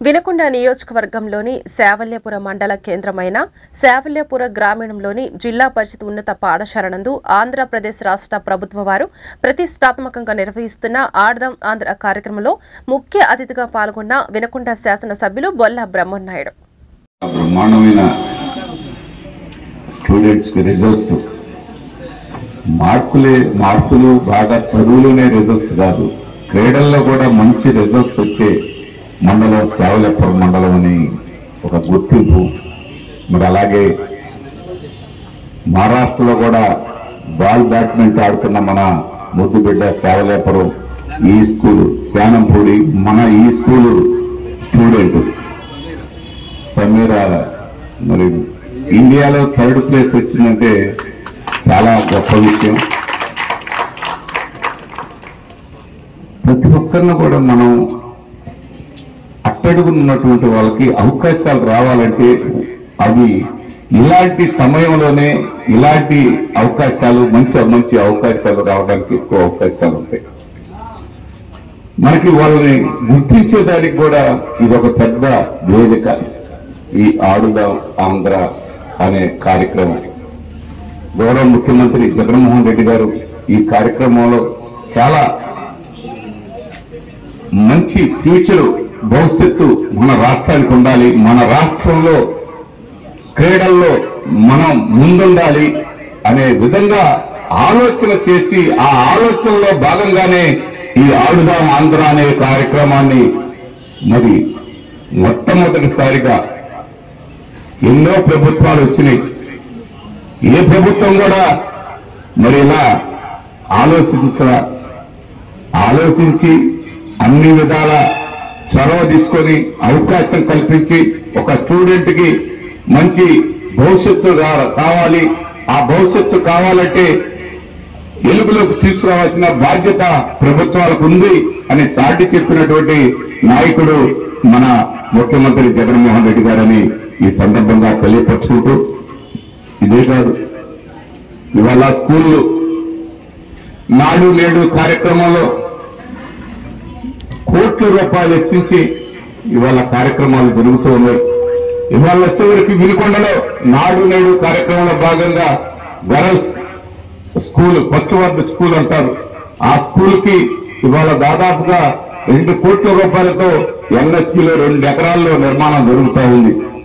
వినకొండ నియోజకవర్గంలోని శావల్యపుర మండల కేంద్రమైన శావల్యపుర గ్రామీణంలోని జిల్లా పరిషత్ ఉన్నత పాఠశాల నందు ఆంధ్రప్రదేశ్ రాష్ట్ర ప్రభుత్వ వారు ప్రతిష్టాత్మకంగా నిర్వహిస్తున్న ఆడదాం ఆంధ్ర కార్యక్రమంలో ముఖ్య అతిథిగా పాల్గొన్న వినకొండ శాసనసభ్యులు బొల్ల బ్రహ్మనాయుడు బ్రహ్మాండమైన స్టూడెంట్స్ కి రిజల్ట్స్ మార్కులే మార్కులు బాగా చదువులోనే రిజల్ట్స్ కాదు క్రీడల్లో కూడా మంచి రిజల్ట్స్ వచ్చే మండలం సేవలపురం మండలం అని ఒక గుర్తింపు మరి అలాగే మహారాష్ట్రలో కూడా బాల్ బ్యాడ్మింటన్ ఆడుతున్న మన ముద్దు బిడ్డ సేవలేపురం ఈ స్కూలు శానంపూడి మన ఈ స్కూలు స్టూడెంట్ సమీర మరి ఇండియాలో థర్డ్ ప్లేస్ వచ్చిందంటే చాలా గొప్ప విషయం ప్రతి ఒక్కరిని కూడా మనం అట్టడుగున్నటువంటి వాళ్ళకి అవకాశాలు రావాలంటే అవి ఇలాంటి సమయంలోనే ఇలాంటి అవకాశాలు మంచి మంచి అవకాశాలు రావడానికి ఎక్కువ అవకాశాలు ఉంటాయి మనకి వాళ్ళని గుర్తించేదానికి కూడా ఇది ఒక పెద్ద వేదిక ఈ ఆడుదాం ఆంధ్ర అనే కార్యక్రమం గౌరవ ముఖ్యమంత్రి జగన్మోహన్ రెడ్డి గారు ఈ కార్యక్రమంలో చాలా మంచి ఫ్యూచర్ భవిష్యత్తు మన రాష్ట్రానికి ఉండాలి మన రాష్ట్రంలో క్రీడల్లో మనం ముందుండాలి అనే విధంగా ఆలోచన చేసి ఆ ఆలోచనలో భాగంగానే ఈ ఆడుదాం ఆంధ్ర అనే కార్యక్రమాన్ని మరి మొట్టమొదటిసారిగా ఎన్నో ప్రభుత్వాలు వచ్చినాయి ఏ ప్రభుత్వం కూడా మరి ఇలా ఆలోచించ ఆలోచించి అన్ని విధాల చొరవ తీసుకొని అవకాశం కల్పించి ఒక స్టూడెంట్ కి మంచి భవిష్యత్తు రా- కావాలి ఆ భవిష్యత్తు కావాలంటే వెలుగులోకి తీసుకురావాల్సిన బాధ్యత ప్రభుత్వాలకు ఉంది అని చాటి చెప్పినటువంటి నాయకుడు మన ముఖ్యమంత్రి జగన్మోహన్ రెడ్డి గారని ఈ సందర్భంగా తెలియపరుచుకుంటూ ఇదే కాదు ఇవాళ స్కూళ్ళు నాడు నేడు కార్యక్రమంలో కోట్ల రూపాయలు వెచ్చించి ఇవాళ కార్యక్రమాలు జరుగుతూ ఉన్నాయి ఇవాళ వచ్చేవరకు వినుకొండలో నాడు నేడు కార్యక్రమంలో భాగంగా girls school first ward school అంటారు ఆ స్కూల్ కి ఇవాళ దాదాపుగా రెండు కోట్ల రూపాయలతో ఎన్ఎస్పీలో రెండు ఎకరాల్లో నిర్మాణం జరుగుతూ ఉంది